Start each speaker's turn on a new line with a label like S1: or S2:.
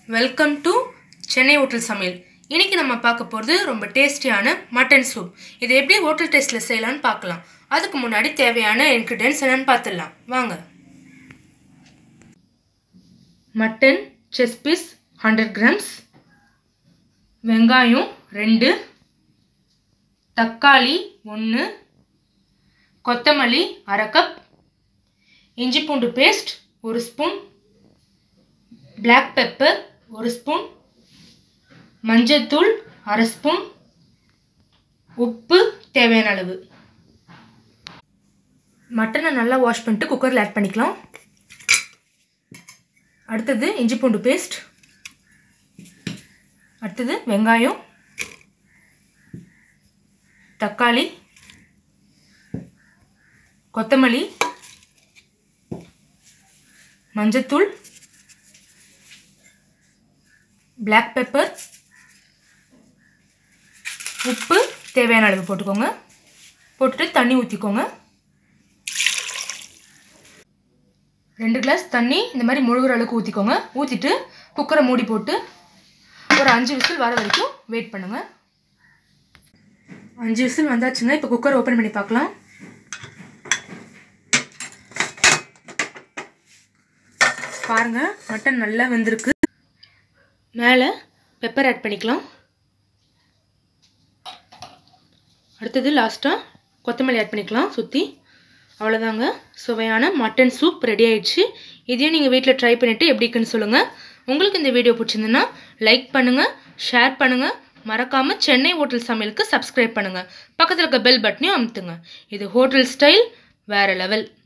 S1: welcome to Chennai hotel சமையல் இன்னைக்கு நம்ம பார்க்க போகிறது ரொம்ப டேஸ்டியான மட்டன் சூப் இதை எப்படி ஹோட்டல் டேஸ்ட்டில் செய்யலாம்னு பார்க்கலாம் அதுக்கு முன்னாடி தேவையான இன்க்ரீடியன்ஸ் என்னன்னு பார்த்துடலாம் வாங்க மட்டன் செஸ் பீஸ் ஹண்ட்ரட் கிராம்ஸ் வெங்காயம் ரெண்டு தக்காளி ஒன்று கொத்தமல்லி அரை கப் இஞ்சி பூண்டு பேஸ்ட் ஒரு ஸ்பூன் பிளாக் பெப்பர் ஒரு ஸ்பூன் மஞ்சத்தூள் அரை ஸ்பூன் உப்பு தேவையான அளவு மட்டனை நல்லா வாஷ் பண்ணிட்டு குக்கரில் ஆட் பண்ணிக்கலாம் அடுத்தது இஞ்சி பூண்டு பேஸ்ட் அடுத்தது வெங்காயம் தக்காளி கொத்தமல்லி மஞ்சத்தூள் பிளாக் பெப்பர் உப்பு தேவையான அளவு போட்டுக்கோங்க போட்டுட்டு தண்ணி ஊற்றிக்கோங்க ரெண்டு கிளாஸ் தண்ணி இந்த மாதிரி முழுகிற அளவுக்கு ஊற்றிக்கோங்க ஊற்றிட்டு குக்கரை மூடி போட்டு ஒரு அஞ்சு விசில் வர வரைக்கும் வெயிட் பண்ணுங்கள் அஞ்சு விசில் வந்தாச்சுங்க இப்போ குக்கர் ஓப்பன் பண்ணி பார்க்கலாம் பாருங்கள் மட்டன் நல்லா வெந்திருக்கு மேலே பெப்பர் ஆட் பண்ணிக்கலாம் அடுத்தது லாஸ்ட்டாக கொத்தமல்லி ஆட் பண்ணிக்கலாம் சுற்றி அவ்வளோதாங்க சுவையான மட்டன் சூப் ரெடி ஆயிடுச்சு இதையும் நீங்கள் வீட்டில் ட்ரை பண்ணிவிட்டு எப்படி இருக்குன்னு சொல்லுங்கள் உங்களுக்கு இந்த வீடியோ பிடிச்சிருந்துன்னா லைக் பண்ணுங்கள் ஷேர் பண்ணுங்கள் மறக்காமல் சென்னை ஹோட்டல் சமையலுக்கு சப்ஸ்கிரைப் பண்ணுங்கள் பக்கத்தில் இருக்க பெல் பட்டனையும் அமுத்துங்க இது ஹோட்டல் ஸ்டைல் வேறு லெவல்